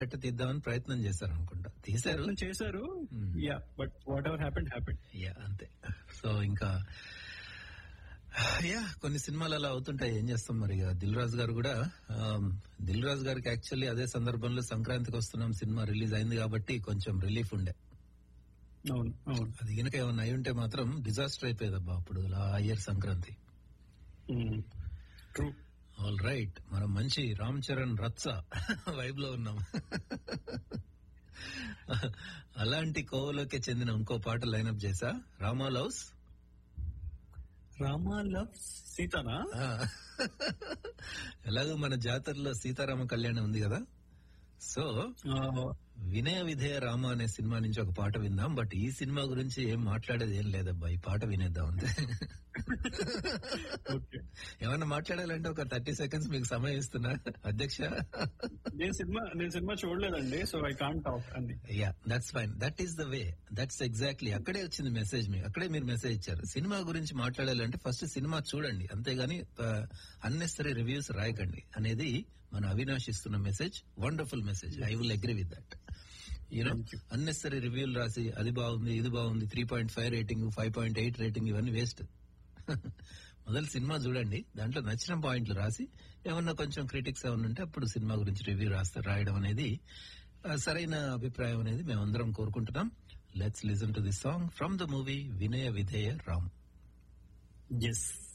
పెట్ట తీద్దామని ప్రయత్నం చేశారు అనుకుంటా తీశారు ప్రయత్నం చేశారు Hmm. Yeah but whatever happened happened yeah అంతే సో ఇంకా యా కొన్ని సినిమాలు అలా అవుతుంటాయి ఏం చేస్తాం మరి ఇక దిల్ రాజు గారు కూడా ఆమ్, దిల్ రాజు గారికి యాక్చువల్లీ అదే సందర్భంలో సంక్రాంతికి వస్తున్నాం సినిమా రిలీజ్ అయింది కాబట్టి కొంచెం రిలీఫ్ ఉండే అవును అవును అది కనుక ఏమన్నా అయి ఉంటే మాత్రం డిజాస్టర్ అయిపోయేదబ్బా అప్పుడు ఆ year Sankranti true all right మనం మంచి రామ్ చరణ్ రత్స వైబ్ లో ఉన్నాం అలాంటి కోవలోకి చెందిన ఇంకో పాట లైనప్ చేసా రామా లవ్స్ రామా లవ్ సీతానా ఆ. ఎలాగో మన జాతరలో సీతారామ కళ్యాణం ఉంది కదా సో వినయ విధేయ రామ అనే సినిమా నుంచి ఒక పాట విందాం బట్ ఈ సినిమా గురించి ఏం మాట్లాడేది ఏం లేదబ్బా ఈ పాట వినేద్దాం అంతే ఓకే ఏమన్నా మాట్లాడాలంటే ఒక థర్టీ సెకండ్స్ మీకు సమయం ఇస్తున్నా అధ్యక్ష నేను సినిమా నేను సినిమా చూడలేదండి సో ఐ కాంట్ టాక్ అండి yeah that's fine that is the way that's exactly అక్కడే వచ్చింది మెసేజ్ మీకు అక్కడే మీరు మెసేజ్ ఇచ్చారు సినిమా గురించి మాట్లాడాలంటే ఫస్ట్ సినిమా చూడండి అంతేగాని అన్నెసరీ రివ్యూస్ రాయకండి అనేది మన అవినాష్ ఇస్తున్న message wonderful message I will agree with that you know unnecessary రివ్యూలు రాసి అది బాగుంది ఇది బాగుంది three point five rating five point eight rating ఇవన్నీ వేస్ట్ మొదలు సినిమా చూడండి దాంట్లో నచ్చిన పాయింట్లు రాసి ఏమన్నా కొంచెం క్రిటిక్స్ ఏమన్నా ఉంటే అప్పుడు సినిమా గురించి రివ్యూ రాస్తారు రాయడం అనేది ఆ, సరైన అభిప్రాయం అనేది మేమందరం కోరుకుంటున్నాం let's listen to the song from the movie Vinaya Vidheya Ram yes